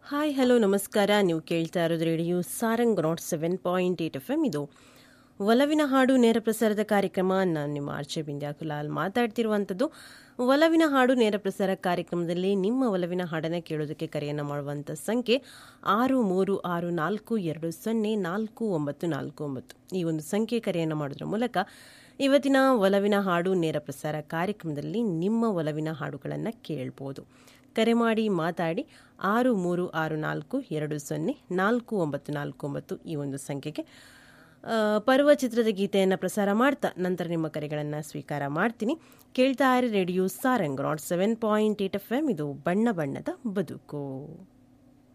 hi hello ನಮಸ್ಕಾರ ನೀವು ಕೇಳ್ತಾ ಇರೋದು radio Sarang nought seven point eight F M ಇದು ಒಲವಿನ ಹಾಡು ನೇರ ಪ್ರಸಾರದ ಕಾರ್ಯಕ್ರಮ ನಾನು ನಿಮ್ಮ ಆರ್ಚೆ ಬಿಂದ್ಯಾ ಕುಲಾಲ್ ಮಾತಾಡ್ತಿರುವಂಥದ್ದು ಒಲವಿನ ಹಾಡು ನೇರ ಪ್ರಸಾರ ಕಾರ್ಯಕ್ರಮದಲ್ಲಿ ನಿಮ್ಮ ಒಲವಿನ ಹಾಡನ್ನು ಕೇಳೋದಕ್ಕೆ ಕರೆಯನ್ನು ಮಾಡುವಂಥ ಸಂಖ್ಯೆ ಆರು ಮೂರು ಆರು ನಾಲ್ಕು ಎರಡು ಸೊನ್ನೆ ನಾಲ್ಕು ಒಂಬತ್ತು ನಾಲ್ಕು ಒಂಬತ್ತು ಈ ಒಂದು ಸಂಖ್ಯೆ ಕರೆಯನ್ನು ಮಾಡೋದ್ರ ಮೂಲಕ ಇವತ್ತಿನ ಒಲವಿನ ಹಾಡು ನೇರ ಪ್ರಸಾರ ಕಾರ್ಯಕ್ರಮದಲ್ಲಿ ನಿಮ್ಮ ಒಲವಿನ ಹಾಡುಗಳನ್ನು ಕೇಳ್ಬೋದು ಕರೆ ಮಾಡಿ ಮಾತಾಡಿ ಆರು ಮೂರು ಆರು ನಾಲ್ಕು ಎರಡು ಸೊನ್ನೆ ನಾಲ್ಕು ಒಂಬತ್ತು ನಾಲ್ಕು ಒಂಬತ್ತು ಈ ಒಂದು ಸಂಖ್ಯೆಗೆ ಆ, ಪರ್ವ ಚಿತ್ರದ ಗೀತೆಯನ್ನು ಪ್ರಸಾರ ಮಾಡ್ತಾ ನಂತರ ನಿಮ್ಮ ಕರೆಗಳನ್ನು ಸ್ವೀಕಾರ ಮಾಡ್ತೀನಿ ಕೇಳ್ತಾ ಇರಿ radio Sarang nought seven point eight F M ಇದು ಬಣ್ಣ ಬಣ್ಣದ ಬದುಕು